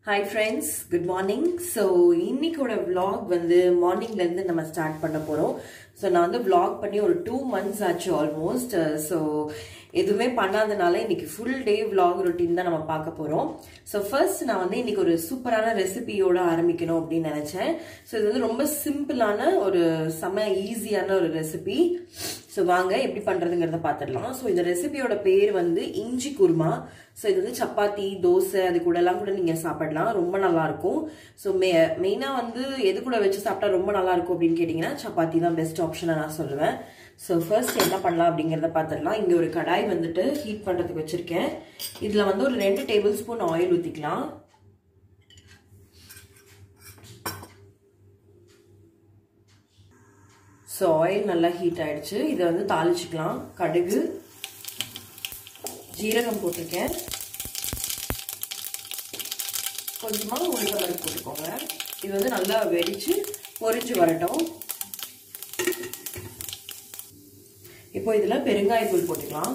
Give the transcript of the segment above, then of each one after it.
Hi friends good morning so இன்னைக்கோட vlog வந்து மார்னிங்லேருந்து நம்ம ஸ்டார்ட் பண்ண போகிறோம் ஸோ நான் வந்து vlog பண்ணி ஒரு டூ மந்த்ஸ் ஆச்சு ஆல்மோஸ்ட் ஸோ எதுவுமே பண்ணாதனால இன்னைக்கு ஃபுல் டே vlog ரொட்டீன் தான் நம்ம பார்க்க போகிறோம் ஸோ ஃபர்ஸ்ட் நான் வந்து இன்னைக்கு ஒரு சூப்பரான ரெசிபியோட ஆரம்பிக்கணும் அப்படின்னு நினச்சேன் ஸோ இது வந்து ரொம்ப சிம்பிளான ஒரு செம ஈஸியான ஒரு ரெசிபி ஸோ வாங்க எப்படி பண்ணுறதுங்கிறத பார்த்துடலாம் ஸோ இந்த ரெசிபியோட பேர் வந்து இஞ்சி குருமா ஸோ இது வந்து சப்பாத்தி தோசை அது கூட எல்லாம் கூட நீங்கள் சாப்பிடலாம் ரொம்ப நல்லா இருக்கும் ஸோ மெ மெயினாக வந்து எது கூட வச்சு சாப்பிட்டா ரொம்ப நல்லா இருக்கும் அப்படின்னு கேட்டிங்கன்னா சப்பாத்தி தான் பெஸ்ட் ஆப்ஷனாக நான் சொல்லுவேன் ஸோ ஃபர்ஸ்ட் என்ன பண்ணலாம் அப்படிங்கிறத பார்த்துடலாம் இங்கே ஒரு கடாய் வந்துட்டு ஹீட் பண்ணுறதுக்கு வச்சுருக்கேன் இதில் வந்து ஒரு ரெண்டு டேபிள் ஸ்பூன் ஆயில் ஊற்றிக்கலாம் ஸோ ஆயில் நல்லா ஹீட் ஆயிடுச்சு இதை வந்து தாளிச்சுக்கலாம் கடுகு ஜீரகம் போட்டிருக்கேன் கொஞ்சமாக உளுந்த பருப்பு போட்டுக்கோங்க இது வந்து நல்லா வெடிச்சு பொரிஞ்சு வரட்டும் இப்போ இதில் பெருங்காயத்தூள் போட்டுக்கலாம்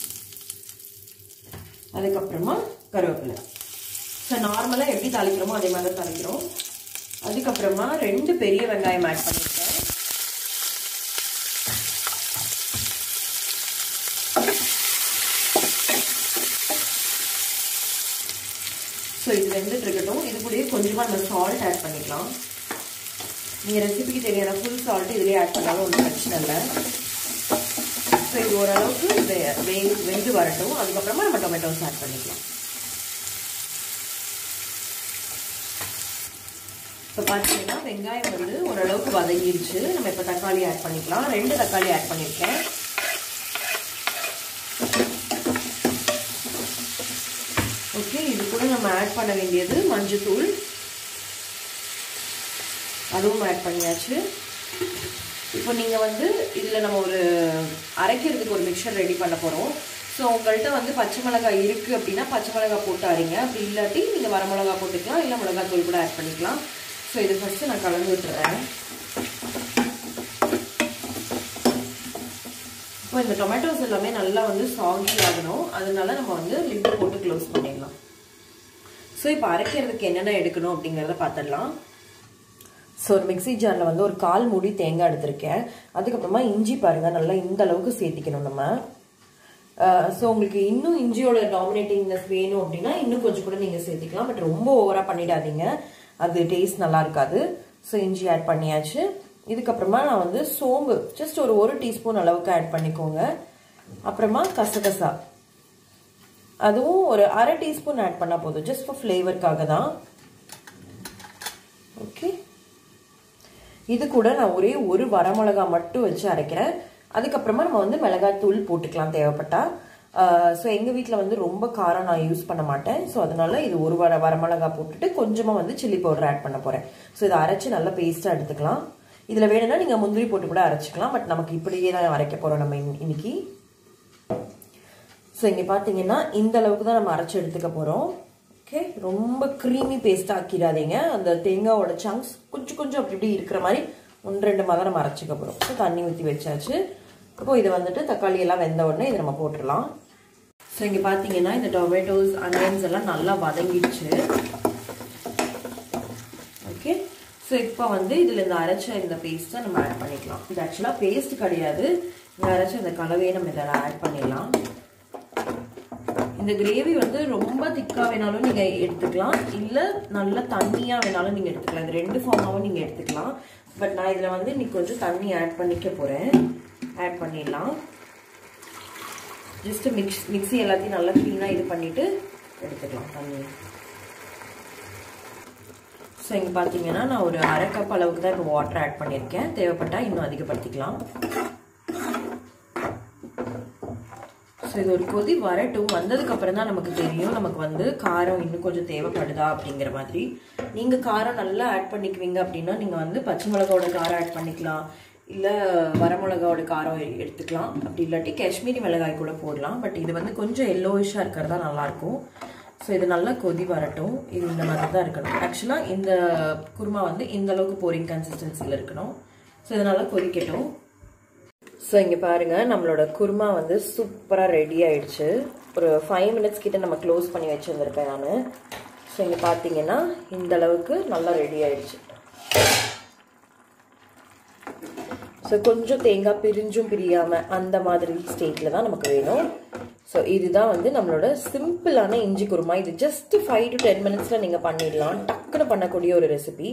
அதுக்கப்புறமா கருவேப்பிலை ஸோ நார்மலாக எப்படி தாளிக்கிறோமோ அதே மாதிரி தான் தாளிக்கிறோம் அதுக்கப்புறமா ரெண்டு பெரிய வெங்காயம் ஆட் பண்ணியிருக்கேன் ஸோ இது வெந்துட்டு இருக்கட்டும் இது கூடயே கொஞ்சமாக நம்ம சால்ட் ஆட் பண்ணிக்கலாம் நீங்கள் ரெசிபிக்கு தேவையான ஃபுல் சால்ட் இதிலே ஆட் பண்ணாலும் ஒன்றும் பிரச்சனை இல்லை ஸோ இது ஓரளவுக்கு வெ வெந்து வரட்டும் அதுக்கப்புறமா நம்ம டொமேட்டோஸ் ஆட் பண்ணிக்கலாம் இப்போ பார்த்தீங்கன்னா வெங்காயம் வந்து ஓரளவுக்கு வதங்கிருச்சு நம்ம இப்போ தக்காளி ஆட் பண்ணிக்கலாம் ரெண்டு தக்காளி ஆட் பண்ணியிருக்கேன் ஓகே இது கூட நம்ம ஆட் பண்ண வேண்டியது மஞ்சத்தூள் அதுவும் ஆட் பண்ணியாச்சு இப்போ நீங்கள் வந்து இதில் நம்ம ஒரு அரைக்கிறதுக்கு ஒரு மிக்சர் ரெடி பண்ண போகிறோம் ஸோ உங்கள்கிட்ட வந்து பச்சை மிளகாய் இருக்குது அப்படின்னா பச்சை மிளகாய் போட்டு அரைங்க அப்படி இல்லாட்டி நீங்கள் வர மிளகா போட்டுக்கலாம் இல்லை மிளகாத்தூள் கூட ஆட் பண்ணிக்கலாம் ஸோ இது ஃபஸ்ட்டு நான் கலந்து விட்டுறேன் இப்போ இந்த டொமேட்டோஸ் எல்லாமே நல்லா வந்து சாகி ஆகணும் அதனால நம்ம வந்து லிட்டு போட்டு க்ளோஸ் பண்ணிடலாம் ஸோ இப்போ அரைக்கிறதுக்கு என்னென்ன எடுக்கணும் அப்படிங்கிறத பார்த்துடலாம் ஸோ ஒரு மிக்சி ஜாரில் வந்து ஒரு கால் மூடி தேங்காய் எடுத்திருக்கேன் அதுக்கப்புறமா இஞ்சி பாருங்கள் நல்லா இந்த அளவுக்கு சேர்த்திக்கணும் நம்ம ஸோ உங்களுக்கு இன்னும் இஞ்சியோட டாமினேட்டிங்னஸ் வேணும் அப்படின்னா இன்னும் கொஞ்சம் கூட நீங்கள் சேர்த்திக்கலாம் பட் ரொம்ப ஓவராக பண்ணிடாதீங்க அது டேஸ்ட் நல்லா இருக்காது ஸோ இஞ்சி ஆட் பண்ணியாச்சு இதுக்கப்புறமா நான் வந்து சோம்பு ஜஸ்ட் ஒரு ஒரு டீஸ்பூன் அளவுக்கு ஆட் பண்ணிக்கோங்க அப்புறமா கசகசா அதுவும் ஒரு அரை டீஸ்பூன் ஆட் பண்ணால் போதும் ஜஸ்ட் ஃபார் ஃப்ளேவருக்காக தான் ஓகே இது கூட நான் ஒரே ஒரு வரமிளகா மட்டும் வச்சு அரைக்கிறேன் அதுக்கப்புறமா நம்ம வந்து மிளகாய் தூள் போட்டுக்கலாம் தேவைப்பட்டா ஸோ எங்கள் வீட்டில் வந்து ரொம்ப காரம் நான் யூஸ் பண்ண மாட்டேன் ஸோ அதனால இது ஒரு வர வரமிளகா போட்டுட்டு கொஞ்சமாக வந்து சில்லி பவுடர் ஆட் பண்ண போகிறேன் ஸோ இதை அரைச்சி நல்லா பேஸ்ட்டாக எடுத்துக்கலாம் இதில் வேணும்னா நீங்கள் முந்திரி போட்டு கூட அரைச்சிக்கலாம் பட் நமக்கு இப்படியே தான் அரைக்க போகிறோம் நம்ம இன்னைக்கு ஸோ இங்கே பார்த்தீங்கன்னா இந்த அளவுக்கு தான் நம்ம அரைச்சி எடுத்துக்க போகிறோம் ஓகே ரொம்ப க்ரீமி பேஸ்ட் ஆக்கிடாதீங்க அந்த தேங்காவோட சங்க்ஸ் கொஞ்சம் கொஞ்சம் அப்படி இப்படி இருக்கிற மாதிரி ஒன்று ரெண்டு மாதிரி நம்ம அரைச்சிக்க போகிறோம் ஸோ தண்ணி ஊற்றி வச்சாச்சு இப்போ இது வந்துட்டு தக்காளி எல்லாம் வெந்த உடனே இதை நம்ம போட்டுடலாம் ஸோ இங்கே பார்த்தீங்கன்னா இந்த டொமேட்டோஸ் அனியன்ஸ் எல்லாம் நல்லா வதங்கிடுச்சு ஓகே ஸோ இப்போ வந்து இதில் இந்த அரைச்ச இந்த பேஸ்ட்டை நம்ம ஆட் பண்ணிக்கலாம் இது ஆக்சுவலாக பேஸ்ட் கிடையாது இந்த அரைச்ச இந்த கலவையை நம்ம இதில் ஆட் பண்ணிடலாம் இந்த கிரேவி வந்து ரொம்ப திக்காக வேணாலும் நீங்கள் எடுத்துக்கலாம் இல்லை நல்ல தண்ணியாக வேணாலும் நீங்கள் எடுத்துக்கலாம் இது ரெண்டு ஃபார்மாகவும் நீங்கள் எடுத்துக்கலாம் பட் நான் இதில் வந்து இன்னைக்கு கொஞ்சம் தண்ணி ஆட் பண்ணிக்க போகிறேன் ஆட் பண்ணிடலாம் ஜஸ்ட்டு மிக்ஸ் மிக்ஸி எல்லாத்தையும் நல்லா க்ளீனாக இது பண்ணிவிட்டு எடுத்துக்கலாம் தண்ணி ஸோ இங்கே பார்த்தீங்கன்னா நான் ஒரு அரை கப் அளவுக்கு தான் இப்போ வாட்டர் ஆட் பண்ணியிருக்கேன் தேவைப்பட்டால் இன்னும் அதிகப்படுத்திக்கலாம் ஸோ இது ஒரு கொதி வரட்டும் வந்ததுக்கப்புறம் தான் நமக்கு தெரியும் நமக்கு வந்து காரம் இன்னும் கொஞ்சம் தேவைப்படுதா அப்படிங்கிற மாதிரி நீங்கள் காரம் நல்லா ஆட் பண்ணிக்குவீங்க அப்படின்னா நீங்கள் வந்து பச்சை மிளகாவோட காரம் ஆட் பண்ணிக்கலாம் இல்லை வரமிளகாவோட காரம் எடுத்துக்கலாம் அப்படி இல்லாட்டி காஷ்மீரி மிளகாய் கூட போடலாம் பட் இது வந்து கொஞ்சம் எல்லோயிஷாக இருக்கிறதா நல்லாயிருக்கும் ஸோ இது நல்லா கொதி வரட்டும் இது இந்த மாதிரி தான் இருக்கணும் ஆக்சுவலாக இந்த குருமா வந்து இந்த அளவுக்கு போரிங் கன்சிஸ்டன்சியில் இருக்கணும் ஸோ இது நல்லா கொதிக்கட்டும் ஸோ இங்கே பாருங்கள் நம்மளோட குருமா வந்து சூப்பராக ரெடி ஆயிடுச்சு ஒரு ஃபைவ் மினிட்ஸ் கிட்ட நம்ம க்ளோஸ் பண்ணி வச்சுருந்துருக்கேன் நான் ஸோ இங்கே பார்த்தீங்கன்னா இந்த அளவுக்கு நல்லா ரெடி ஆயிடுச்சு ஸோ கொஞ்சம் தேங்காய் பிரிஞ்சும் பிரியாமல் அந்த மாதிரி ஸ்டேட்டில் தான் நமக்கு வேணும் ஸோ இதுதான் வந்து நம்மளோட சிம்பிளான இஞ்சி குருமா இது ஜஸ்ட் ஃபைவ் டு டென் மினிட்ஸில் நீங்கள் பண்ணிடலாம் டக்குன்னு பண்ணக்கூடிய ஒரு ரெசிபி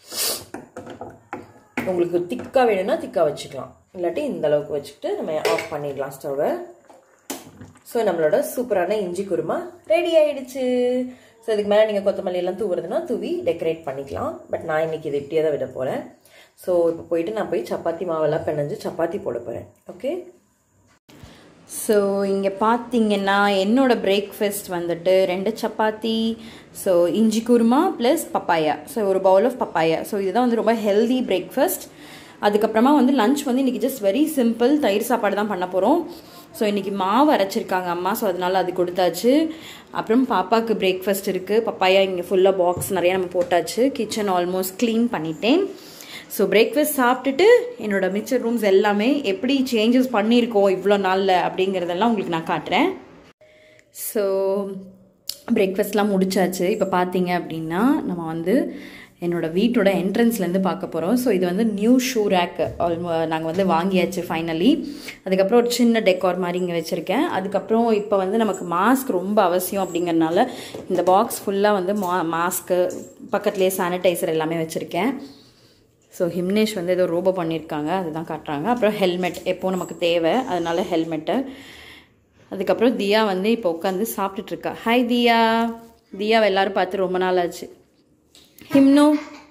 உங்களுக்கு திக்காக வேணும்னா திக்காக வச்சுக்கலாம் இல்லாட்டி இந்த அளவுக்கு வச்சுக்கிட்டு நம்ம ஆஃப் பண்ணிடலாம் ஸ்டவ்வை ஸோ நம்மளோட சூப்பரான இஞ்சி குருமா ரெடி ஆயிடுச்சு ஸோ இதுக்கு மேலே நீங்கள் கொத்தமல்லி எல்லாம் தூவுறதுன்னா தூவி டெக்கரேட் பண்ணிக்கலாம் பட் நான் இன்னைக்கு இது இப்படியே தான் விட போகிறேன் ஸோ இப்போ போயிட்டு நான் போய் சப்பாத்தி மாவெல்லாம் பிணைஞ்சு சப்பாத்தி போட போகிறேன் ஓகே ஸோ இங்கே பார்த்தீங்கன்னா என்னோட பிரேக்ஃபாஸ்ட் வந்துட்டு ரெண்டு சப்பாத்தி ஸோ இஞ்சி குருமா ப்ளஸ் பப்பாயா ஸோ ஒரு பவுல் ஆஃப் பப்பாயா ஸோ இதுதான் வந்து ரொம்ப ஹெல்தி பிரேக்ஃபாஸ்ட் அதுக்கப்புறமா வந்து லஞ்ச் வந்து இன்றைக்கி ஜஸ்ட் வெரி சிம்பிள் தயிர் சாப்பாடு தான் பண்ண போகிறோம் ஸோ இன்றைக்கி மாவு அரைச்சிருக்காங்க அம்மா ஸோ அதனால் அது கொடுத்தாச்சு அப்புறம் பாப்பாவுக்கு பிரேக்ஃபாஸ்ட் இருக்குது பப்பாயா இங்கே ஃபுல்லாக பாக்ஸ் நிறையா நம்ம போட்டாச்சு கிச்சன் ஆல்மோஸ்ட் க்ளீன் பண்ணிட்டேன் ஸோ பிரேக்ஃபாஸ்ட் சாப்பிட்டுட்டு என்னோட மிச்சர் ரூம்ஸ் எல்லாமே எப்படி சேஞ்சஸ் பண்ணியிருக்கோம் இவ்வளோ நாளில் அப்படிங்கிறதெல்லாம் உங்களுக்கு நான் காட்டுறேன் ஸோ பிரேக்ஃபாஸ்ட்லாம் முடிச்சாச்சு இப்போ பார்த்தீங்க அப்படின்னா நம்ம வந்து என்னோட வீட்டோட என்ட்ரன்ஸ்லேருந்து பார்க்க போகிறோம் ஸோ இது வந்து நியூ ஷூ ரேக் நாங்கள் வந்து வாங்கியாச்சு ஃபைனலி அதுக்கப்புறம் ஒரு சின்ன டெக்கார் மாதிரி இங்கே வச்சுருக்கேன் அதுக்கப்புறம் இப்போ வந்து நமக்கு மாஸ்க் ரொம்ப அவசியம் அப்படிங்கறனால இந்த பாக்ஸ் ஃபுல்லாக வந்து மா மாஸ்க்கு பக்கத்துலேயே சானிடைசர் எல்லாமே வச்சுருக்கேன் ஸோ ஹிம்னேஷ் வந்து ஏதோ ரோபோ பண்ணியிருக்காங்க அதுதான் காட்டுறாங்க அப்புறம் ஹெல்மெட் எப்போ நமக்கு தேவை அதனால ஹெல்மெட்டு அதுக்கப்புறம் தியா வந்து இப்போ உட்காந்து சாப்பிட்டுட்டு இருக்கா ஹாய் தியா தியாவை எல்லாரும் பார்த்து ரொம்ப நாள் ஆச்சு ஹிம்னோ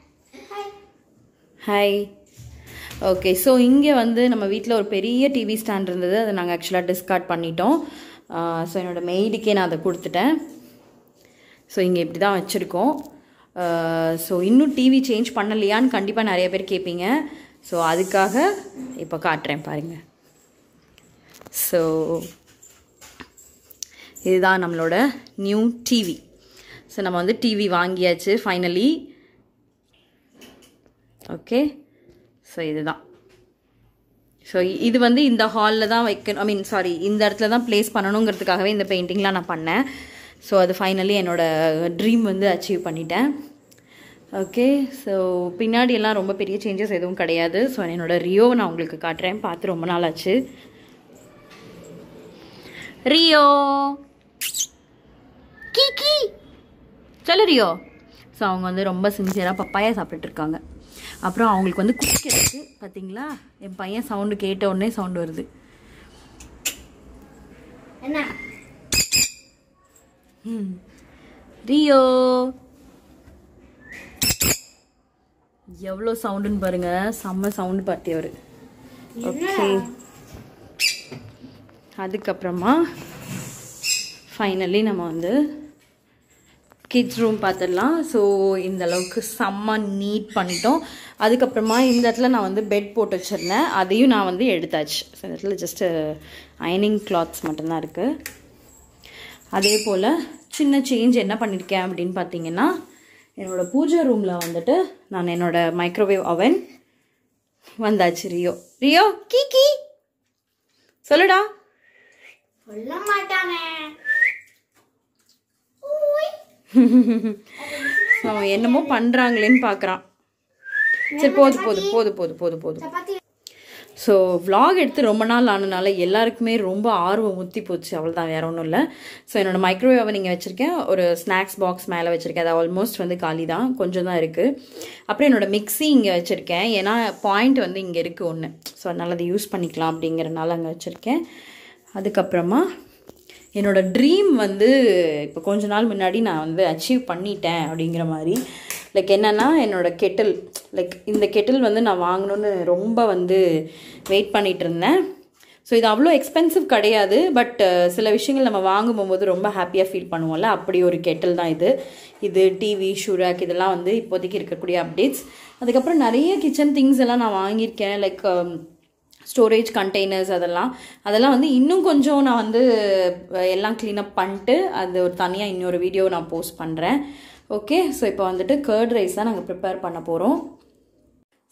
ஹாய் ஓகே ஸோ இங்கே வந்து நம்ம வீட்டில் ஒரு பெரிய டிவி ஸ்டாண்ட் இருந்தது அதை நாங்கள் ஆக்சுவலாக டிஸ்கார்ட் பண்ணிட்டோம் ஸோ என்னோடய மெய்டுக்கே நான் அதை கொடுத்துட்டேன் ஸோ இங்கே இப்படி தான் வச்சுருக்கோம் ஸோ இன்னும் டிவி சேஞ்ச் பண்ணலையான்னு கண்டிப்பாக நிறைய பேர் கேட்பீங்க ஸோ அதுக்காக இப்போ காட்டுறேன் பாருங்கள் ஸோ இதுதான் நம்மளோட நியூ டிவி ஸோ நம்ம வந்து டிவி வாங்கியாச்சு ஃபைனலி ஓகே ஸோ இதுதான் ஸோ இது வந்து இந்த ஹாலில் தான் வைக்கணும் ஐ மீன் சாரி இந்த இடத்துல தான் ப்ளேஸ் பண்ணணுங்கிறதுக்காகவே இந்த பெயிண்டிங்லாம் நான் பண்ணேன் ஸோ அது ஃபைனலி என்னோடய ட்ரீம் வந்து அச்சீவ் பண்ணிட்டேன் ஓகே ஸோ பின்னாடி எல்லாம் ரொம்ப பெரிய சேஞ்சஸ் எதுவும் கிடையாது ஸோ என்னோடய ரியோவை நான் உங்களுக்கு காட்டுறேன் பார்த்து ரொம்ப நாள் ஆச்சு ரியோ கீ சொல்லு ரியோ ஸோ அவங்க வந்து ரொம்ப சின்சியராக பப்பாயா சாப்பிட்டுட்டு இருக்காங்க அப்புறம் அவங்களுக்கு வந்து குடிக்கிறதுக்கு பார்த்தீங்களா என் பையன் சவுண்டு கேட்ட உடனே சவுண்டு வருது என்ன ம். ரியோ எவ்வளோ சவுண்டுன்னு பாருங்க செம்ம சவுண்டு பார்ட்டி அவர் ஓகே அதுக்கப்புறமா ஃபைனலி நம்ம வந்து கிட்ஸ் ரூம் பார்த்துடலாம் ஸோ இந்த அளவுக்கு செம்ம நீட் பண்ணிட்டோம் அதுக்கப்புறமா இந்த இடத்துல நான் வந்து பெட் போட்டு வச்சுருந்தேன் அதையும் நான் வந்து எடுத்தாச்சு ஸோ இந்த இடத்துல ஜஸ்ட்டு அயனிங் கிளாத்ஸ் மட்டும்தான் இருக்குது அதே போல் சின்ன சேஞ்ச் என்ன பண்ணியிருக்கேன் அப்படின்னு பார்த்தீங்கன்னா என்னோட பூஜை ரூமில் வந்துட்டு நான் என்னோட மைக்ரோவேவ் அவன் வந்தாச்சு ரியோ ரியோ கீ கீ சொல்லுடா சொல்ல மாட்டானே அவன் என்னமோ பண்ணுறாங்களேன்னு பார்க்குறான் சரி போது போது போது போது போது போதும் சப்பாத்தி ஸோ vlog எடுத்து ரொம்ப நாள் ஆனனால எல்லாருக்குமே ரொம்ப ஆர்வம் ஊற்றி போச்சு அவ்வளோதான் வேற ஒன்றும் இல்லை ஸோ என்னோட மைக்ரோவேவ் அவன் இங்கே வச்சுருக்கேன் ஒரு ஸ்நாக்ஸ் பாக்ஸ் மேலே வச்சுருக்கேன் அது ஆல்மோஸ்ட் வந்து காலி தான் கொஞ்சம் தான் இருக்குது அப்புறம் என்னோட மிக்ஸி இங்கே வச்சுருக்கேன் ஏன்னா பாயிண்ட் வந்து இங்கே இருக்குது ஒன்று ஸோ அதனால் அதை யூஸ் பண்ணிக்கலாம் அப்படிங்கிறனால அங்கே வச்சுருக்கேன் அதுக்கப்புறமா என்னோட ட்ரீம் வந்து இப்போ கொஞ்ச நாள் முன்னாடி நான் வந்து அச்சீவ் பண்ணிட்டேன் அப்படிங்கிற மாதிரி லைக் என்னென்னா என்னோட கெட்டில் லைக் இந்த கெட்டில் வந்து நான் வாங்கணும்னு ரொம்ப வந்து வெயிட் பண்ணிட்டு இருந்தேன் ஸோ இது அவ்வளோ எக்ஸ்பென்சிவ் கிடையாது பட் சில விஷயங்கள் நம்ம வாங்கும் போகும்போது ரொம்ப ஹாப்பியாக ஃபீல் பண்ணுவோம்ல அப்படி ஒரு கெட்டில் தான் இது இது டிவி ஷூராக் இதெல்லாம் வந்து இப்போதைக்கு இருக்கக்கூடிய அப்டேட்ஸ் அதுக்கப்புறம் நிறைய கிச்சன் திங்ஸ் எல்லாம் நான் வாங்கியிருக்கேன் லைக் ஸ்டோரேஜ் கண்டெய்னர்ஸ் அதெல்லாம் அதெல்லாம் வந்து இன்னும் கொஞ்சம் நான் வந்து அஹ், எல்லாம் க்ளீனப் பண்ணிட்டு அது ஒரு தனியாக இன்னொரு வீடியோ நான் போஸ்ட் பண்ணுறேன் ஓகே ஸோ இப்போ வந்துட்டு கர்ட் ரைஸ் தான் நாங்கள் ப்ரிப்பேர் பண்ண போகிறோம்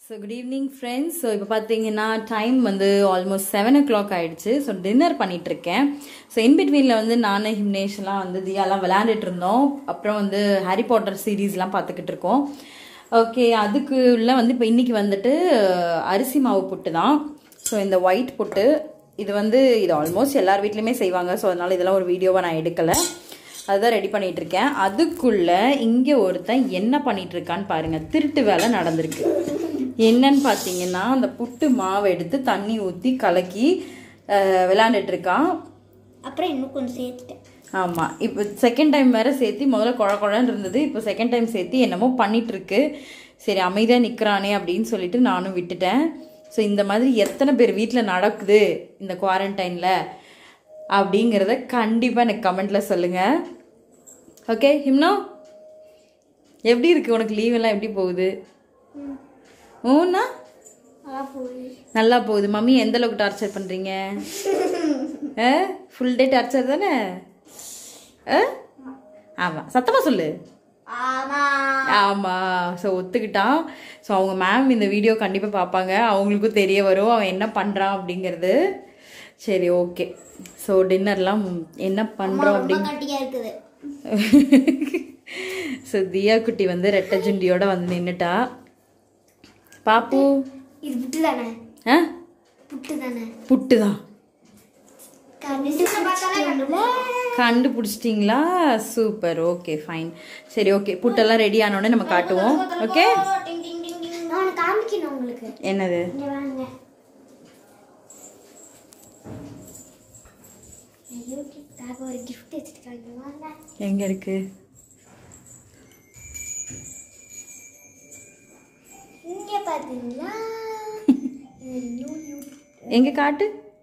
so good evening friends so இப்போ பார்த்தீங்கன்னா டைம் வந்து ஆல்மோஸ்ட் செவன் ஓ கிளாக் ஆயிடுச்சு ஸோ டின்னர் பண்ணிட்டு இருக்கேன் ஸோ இன்பிட்வீனில் வந்து நான் ஹிம்னேஷ்லாம் வந்து தியாலாம் விளையாண்டுட்டு இருந்தோம் அப்புறம் வந்து ஹாரி பாட்டர் சீரீஸ்லாம் பார்த்துக்கிட்டு இருக்கோம் ஓகே அதுக்குள்ள வந்து இப்போ இன்னைக்கு வந்துட்டு அஹ், அரிசி மாவு புட்டு தான் ஸோ இந்த ஒயிட் புட்டு இது வந்து இது ஆல்மோஸ்ட் எல்லார் வீட்லேயுமே செய்வாங்க ஸோ அதனால இதெல்லாம் ஒரு வீடியோவை நான் எடுக்கலை அதுதான் ரெடி பண்ணிட்டு இருக்கேன் அதுக்குள்ள இங்கே ஒருத்தன் என்ன பண்ணிட்டு இருக்கான்னு பாருங்க திருட்டு வேலை நடந்திருக்கு என்னன்னு பார்த்தீங்கன்னா அந்த புட்டு மாவை எடுத்து தண்ணி ஊற்றி கலக்கி அஹ், விளையாண்டுட்டு இருக்கான் அப்புறம் இன்னும் கொஞ்சம் சேர்த்துட்டேன் ஆமாம் இப்போ செகண்ட் டைம் வேற சேர்த்து முதல்ல குழ குழன்னு இருந்தது இப்போ செகண்ட் டைம் சேர்த்து என்னமோ பண்ணிட்டு இருக்கு சரி அமைதியாக நிற்கிறானே அப்படின்னு சொல்லிட்டு நானும் விட்டுட்டேன் ஸோ இந்த மாதிரி எத்தனை பேர் வீட்டில் நடக்குது இந்த குவாரண்டைனில் அப்படிங்கிறத கண்டிப்பாக எனக்கு கமெண்ட்டில் சொல்லுங்கள் ஓகே ஹிம்னோ எப்படி இருக்கு உனக்கு லீவ் எல்லாம் எப்படி போகுது ஊன்னா ஆ போய் நல்லா போகுது மம்மி எந்த அளவுக்கு டார்ச்சர் பண்றீங்க ஃபுல் டே டார்ச்சர் தானே ஆ? ஆமா சத்தமா சொல்லு ஆமா ஆமா ஸோ ஒத்துக்கிட்டான் ஸோ அவங்க மேம் இந்த வீடியோ கண்டிப்பாக பார்ப்பாங்க அவங்களுக்கும் தெரிய வரும் அவன் என்ன பண்ணுறான் அப்படிங்கிறது சரி ஓகே ஸோ டின்னர்லாம் என்ன பண்ணுறோம் ரொம்ப அப்படிங்க கட்டியா இருக்குது ஸோ தியா குட்டி வந்து ரெட்டை ஜுண்டியோட வந்து நின்னுட்டா பாப்பு இது புட்டு தானே ஆ புட்டு தானே புட்டு தான் கண்டுபிடிச்சிட்டோம்ல கண்டுபிடிச்சிட்டிங்களா சூப்பர் ஓகே ஃபைன் சரி ஓகே புட்டெல்லாம் ரெடி ஆனோடனே நம்ம காட்டுவோம் ஓகே டிங் டிங் டிங் டிங் நான் உனக்கு காமிக்கணும் உங்களுக்கு என்னது இங்க வாங்க யூடியூப்காக ஒரு gift வச்சிருக்காங்க வாங்க எங்க இருக்கு இங்க பாத்தீங்களா இது நியூ யூடியூப் எங்க காட்டு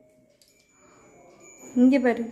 இங்க பாரு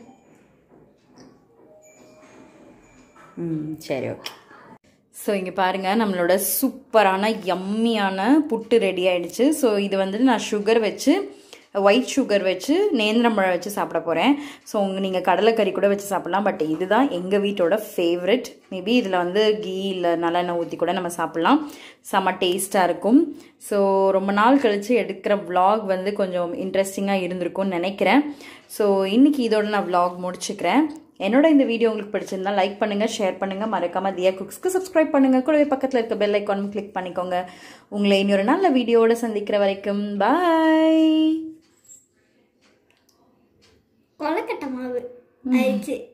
ம் சரி ஓகே ஸோ இங்கே பாருங்கள் நம்மளோட சூப்பரான யம்மியான புட்டு ரெடி ஆயிடுச்சு ஸோ இது வந்துட்டு நான் சுகர் வச்சு ஒயிட் சுகர் வச்சு நேந்திரம்பழம் வச்சு சாப்பிட போகிறேன் ஸோ உங்கள் நீங்கள் கடலைக்கறி கூட வச்சு சாப்பிட்லாம் பட் இதுதான் எங்கள் வீட்டோட ஃபேவரட் மேபி இதில் வந்து கீ இல்லை நல்லெண்ணெய் ஊற்றி கூட நம்ம சாப்பிட்லாம் செம்ம டேஸ்ட்டாக இருக்கும் ஸோ ரொம்ப நாள் கழித்து எடுக்கிற vlog வந்து கொஞ்சம் இன்ட்ரெஸ்டிங்காக இருந்திருக்கும்னு நினைக்கிறேன் ஸோ இன்றைக்கி இதோட நான் vlog முடிச்சுக்கிறேன் என்னோட இந்த வீடியோ உங்களுக்கு பிடிச்சிருந்தா லைக் பண்ணுங்க ஷேர் பண்ணுங்க மறக்காம தியா குக்ஸ்க்கு சப்ஸ்கிரைப் பண்ணுங்க கூடவே பக்கத்தில் இருக்க பெல் ஐக்கானும் கிளிக் பண்ணிக்கோங்க உங்களை இன்னொரு நல்ல வீடியோவோட சந்திக்கிற வரைக்கும் பாய் கொலக்கட்டை மாவு ஆயிடுச்சு